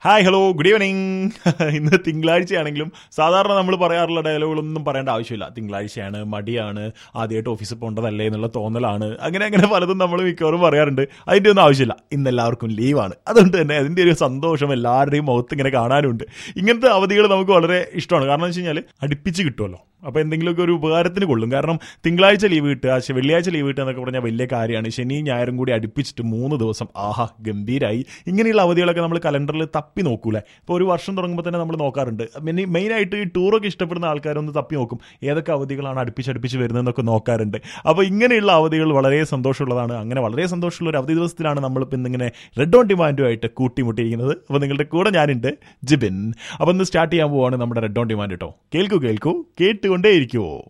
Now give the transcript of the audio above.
hi hello good evening ഇന്ന് തിങ്കളാഴ്ചയാണെങ്കിലും സാധാരണ നമ്മൾ പറയാറുള്ള ഡയലോഗുകളൊന്നും പറയേണ്ട ആവശ്യമില്ല തിങ്കളാഴ്ചയാണ് മടിയാണ് ആദ്യമായിട്ട് ഓഫീസിൽ പോകേണ്ടതല്ലേ എന്നുള്ള തോന്നലാണ് അങ്ങനെ അങ്ങനെ പലതും നമ്മൾ മിക്കവാറും പറയാറുണ്ട് അതിൻ്റെ ഒന്നും ആവശ്യമില്ല ഇന്ന് എല്ലാവർക്കും ലീവാണ് അതുകൊണ്ട് തന്നെ അതിൻ്റെ ഒരു സന്തോഷം എല്ലാവരുടെയും മുഖത്ത് ഇങ്ങനെ കാണാനുണ്ട് ഇങ്ങനത്തെ അവധികൾ നമുക്ക് വളരെ ഇഷ്ടമാണ് കാരണം എന്ന് വെച്ച് കഴിഞ്ഞാൽ അടുപ്പിച്ച് കിട്ടുമല്ലോ അപ്പോൾ എന്തെങ്കിലുമൊക്കെ ഒരു ഉപകാരത്തിന് കൊള്ളും കാരണം തിങ്കളാഴ്ച ലീവ് കിട്ടുക ശ- വെള്ളിയാഴ്ച ലീവ് കിട്ടുക എന്നൊക്കെ പറഞ്ഞാൽ വലിയ കാര്യമാണ് ശനിയും ഞായറും കൂടി അടുപ്പിച്ചിട്ട് മൂന്ന് ദിവസം ആഹാ ഗംഭീരായി ഇങ്ങനെയുള്ള അവധികളൊക്കെ നമ്മൾ കലണ്ടറിൽ തപ്പി നോക്കൂലേ ഇപ്പോൾ ഒരു വർഷം തുടങ്ങുമ്പോൾ തന്നെ നമ്മൾ നോക്കാറുണ്ട് മെയിൻ മെയിനായിട്ട് ഈ ടൂറൊക്കെ ഇഷ്ടപ്പെടുന്ന ആൾക്കാരൊന്ന് തപ്പി നോക്കും ഏതൊക്കെ അവധികളാണ് അടുപ്പിച്ചടുപ്പിച്ച് വരുന്നതെന്നൊക്കെ നോക്കാറുണ്ട് അപ്പോൾ ഇങ്ങനെയുള്ള അവധികൾ വളരെ സന്തോഷമുള്ളതാണ് അങ്ങനെ വളരെ സന്തോഷമുള്ള ഒരു അവധി ദിവസത്തിലാണ് നമ്മളിപ്പോൾ ഇന്നിങ്ങനെ റെഡ് ഓൺ ഡിമാൻഡുമായിട്ട് കൂട്ടിമുട്ടിയിരിക്കുന്നത് അപ്പോൾ നിങ്ങളുടെ കൂടെ ഞാനുണ്ട് ജിബിൻ അപ്പോൾ ഇന്ന് സ്റ്റാർട്ട് ചെയ്യാൻ പോവാണ് നമ്മുടെ റെഡ് ഓൺ ഡിമാൻഡ് കേട്ടോ കേൾക്കൂ കേൾക്കൂ കേട്ടുകൊണ്ടേയിരിക്കുമോ